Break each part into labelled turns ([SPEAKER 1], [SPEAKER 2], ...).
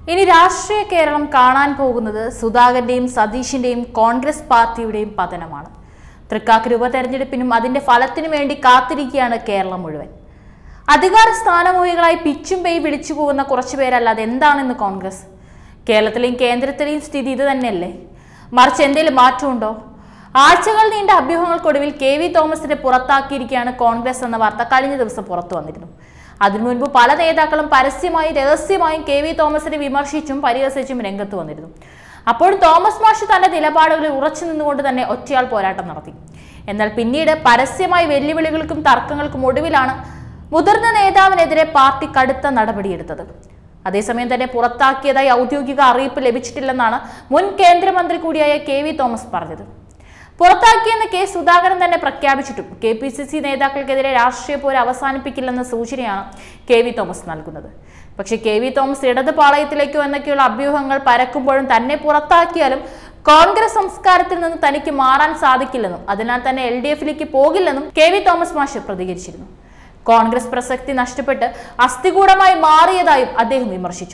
[SPEAKER 1] ഇനി രാഷ്ട്രീയ കേരളം കാണാൻ പോകുന്നത് സുധാകരന്റെയും സതീഷിന്റെയും കോൺഗ്രസ് പാർട്ടിയുടെയും പതനമാണ് തൃക്കാക്കര ഉപതെരഞ്ഞെടുപ്പിനും അതിന്റെ ഫലത്തിനും വേണ്ടി കാത്തിരിക്കുകയാണ് കേരളം മുഴുവൻ അധികാര സ്ഥാനമോഹികളായി പിച്ചും പെയ് വിളിച്ചു പോകുന്ന കുറച്ചു പേരല്ലാതെ എന്താണെന്ന് കോൺഗ്രസ് കേരളത്തിലെയും കേന്ദ്രത്തിലെയും സ്ഥിതി ഇത് തന്നെയല്ലേ മറിച്ച് എന്തെങ്കിലും മാറ്റമുണ്ടോ ആഴ്ചകൾ നീണ്ട അഭ്യൂഹങ്ങൾക്കൊടുവിൽ കെ വി തോമസിനെ പുറത്താക്കിയിരിക്കുകയാണ് കോൺഗ്രസ് എന്ന വാർത്ത കഴിഞ്ഞ ദിവസം പുറത്തു വന്നിരുന്നു അതിനു മുൻപ് പല നേതാക്കളും പരസ്യമായും രഹസ്യമായും കെ വി തോമസിനെ വിമർശിച്ചും പരിഹസിച്ചും രംഗത്ത് വന്നിരുന്നു അപ്പോഴും തോമസ് മാഷ് തന്റെ നിലപാടുകളിൽ ഉറച്ചു നിന്നുകൊണ്ട് തന്നെ ഒറ്റയാൾ പോരാട്ടം നടത്തി എന്നാൽ പിന്നീട് പരസ്യമായി വെല്ലുവിളികൾക്കും തർക്കങ്ങൾക്കും ഒടുവിലാണ് മുതിർന്ന നേതാവിനെതിരെ പാർട്ടി കടുത്ത നടപടിയെടുത്തത് അതേസമയം തന്നെ പുറത്താക്കിയതായി ഔദ്യോഗിക അറിയിപ്പ് ലഭിച്ചിട്ടില്ലെന്നാണ് മുൻ കേന്ദ്രമന്ത്രി കൂടിയായ കെ വി തോമസ് പറഞ്ഞത് പുറത്താക്കിയെന്ന് കെ സുധാകരൻ തന്നെ പ്രഖ്യാപിച്ചിട്ടും കെ പി സി സി നേതാക്കൾക്കെതിരെ രാഷ്ട്രീയ പോര് അവസാനിപ്പിക്കില്ലെന്ന സൂചനയാണ് കെ വി തോമസ് നൽകുന്നത് പക്ഷേ കെ വി തോമസ് ഇടത് പാളയത്തിലേക്കോ എന്നൊക്കെയുള്ള അഭ്യൂഹങ്ങൾ പരക്കുമ്പോഴും തന്നെ പുറത്താക്കിയാലും കോൺഗ്രസ് സംസ്കാരത്തിൽ നിന്ന് തനിക്ക് മാറാൻ സാധിക്കില്ലെന്നും അതിനാൽ തന്നെ എൽ ഡി എഫിലേക്ക് പോകില്ലെന്നും കെ വി തോമസ് മാഷ് പ്രതികരിച്ചിരുന്നു കോൺഗ്രസ് പ്രസക്തി നഷ്ടപ്പെട്ട് അസ്ഥികൂടമായി മാറിയതായും അദ്ദേഹം വിമർശിച്ചു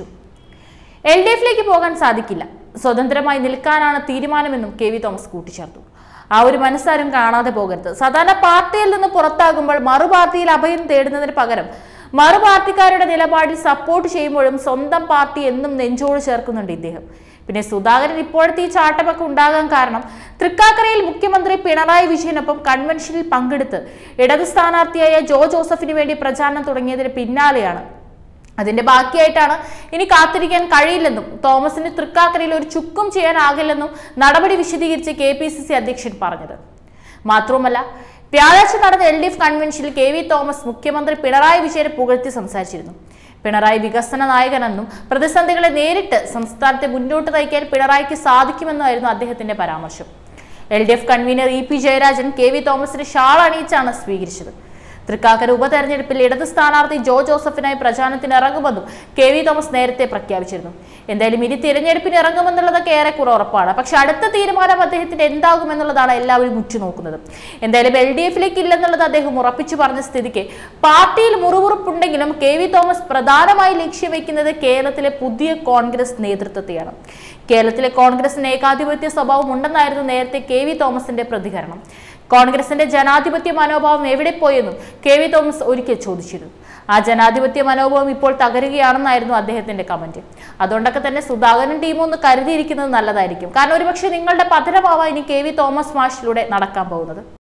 [SPEAKER 1] എൽ ഡി എഫിലേക്ക് പോകാൻ സാധിക്കില്ല സ്വതന്ത്രമായി നിൽക്കാനാണ് തീരുമാനമെന്നും കെ വി തോമസ് കൂട്ടിച്ചേർത്തു ആ ഒരു മനസ്സാരും കാണാതെ പോകരുത് സാധാരണ പാർട്ടിയിൽ നിന്ന് പുറത്താകുമ്പോൾ മറു പാർട്ടിയിൽ അഭയം തേടുന്നതിന് പകരം മറു പാർട്ടിക്കാരുടെ നിലപാടിൽ സപ്പോർട്ട് ചെയ്യുമ്പോഴും സ്വന്തം പാർട്ടി എന്നും നെഞ്ചോട് ചേർക്കുന്നുണ്ട് ഇദ്ദേഹം പിന്നെ സുധാകരൻ ഇപ്പോഴത്തെ ഈ ചാട്ടമൊക്കെ ഉണ്ടാകാൻ കാരണം തൃക്കാക്കരയിൽ മുഖ്യമന്ത്രി പിണറായി വിജയനൊപ്പം കൺവെൻഷനിൽ പങ്കെടുത്ത് ഇടത് സ്ഥാനാർത്ഥിയായ ജോ ജോസഫിന് വേണ്ടി പ്രചാരണം തുടങ്ങിയതിന് പിന്നാലെയാണ് അതിന്റെ ബാക്കിയായിട്ടാണ് ഇനി കാത്തിരിക്കാൻ കഴിയില്ലെന്നും തോമസിന് തൃക്കാക്കരയിൽ ഒരു ചുക്കും ചെയ്യാനാകില്ലെന്നും നടപടി വിശദീകരിച്ച് കെ പി സി സി അധ്യക്ഷൻ പറഞ്ഞത് മാത്രവുമല്ല വ്യാഴാഴ്ച നടന്ന എൽ ഡി എഫ് കൺവെൻഷനിൽ കെ വി തോമസ് മുഖ്യമന്ത്രി പിണറായി വിജയനെ പുകഴ്ത്തി സംസാരിച്ചിരുന്നു പിണറായി വികസന നായകനെന്നും പ്രതിസന്ധികളെ നേരിട്ട് സംസ്ഥാനത്തെ മുന്നോട്ട് നയിക്കാൻ പിണറായിക്ക് സാധിക്കുമെന്നായിരുന്നു അദ്ദേഹത്തിന്റെ പരാമർശം L D F convener E P Jayarajan K V തോമസിന് ഷാൾ അണിയിച്ചാണ് സ്വീകരിച്ചത് തൃക്കാക്കര ഉപതെരഞ്ഞെടുപ്പിൽ ഇടത് സ്ഥാനാർത്ഥി ജോ ജോസഫിനായി പ്രചാരണത്തിന് ഇറങ്ങുമെന്നും കെ വി തോമസ് നേരത്തെ പ്രഖ്യാപിച്ചിരുന്നു എന്തായാലും ഇനി തിരഞ്ഞെടുപ്പിന് ഇറങ്ങുമെന്നുള്ളതൊക്കെ ഏറെക്കുറെ ഉറപ്പാണ് പക്ഷെ അടുത്ത തീരുമാനം അദ്ദേഹത്തിന്റെ എന്താകുമെന്നുള്ളതാണ് എല്ലാവരും ഉറ്റുനോക്കുന്നത് എന്തായാലും എൽ ഡി എഫിലേക്ക് ഇല്ലെന്നുള്ളത് അദ്ദേഹം ഉറപ്പിച്ചു പറഞ്ഞ സ്ഥിതിക്ക് പാർട്ടിയിൽ മുറിവുറുപ്പുണ്ടെങ്കിലും കെ വി തോമസ് പ്രധാനമായി ലക്ഷ്യം വെക്കുന്നത് കേരളത്തിലെ പുതിയ കോൺഗ്രസ് നേതൃത്വത്തെയാണ് കേരളത്തിലെ കോൺഗ്രസിന് ഏകാധിപത്യ സ്വഭാവം ഉണ്ടെന്നായിരുന്നു നേരത്തെ കെ വി തോമസിന്റെ പ്രതികരണം കോൺഗ്രസിന്റെ ജനാധിപത്യ മനോഭാവം എവിടെ പോയെന്നും കെ വി തോമസ് ഒരിക്കൽ ചോദിച്ചിരുന്നു ആ ജനാധിപത്യ മനോഭാവം ഇപ്പോൾ തകരുകയാണെന്നായിരുന്നു അദ്ദേഹത്തിന്റെ കമന്റ് അതുകൊണ്ടൊക്കെ തന്നെ സുധാകരൻ ടീം ഒന്ന് കരുതിയിരിക്കുന്നത് നല്ലതായിരിക്കും കാരണം ഒരുപക്ഷെ നിങ്ങളുടെ പതനമാവാൻ ഇനി കെ വി തോമസ് മാഷിലൂടെ നടക്കാൻ പോകുന്നത്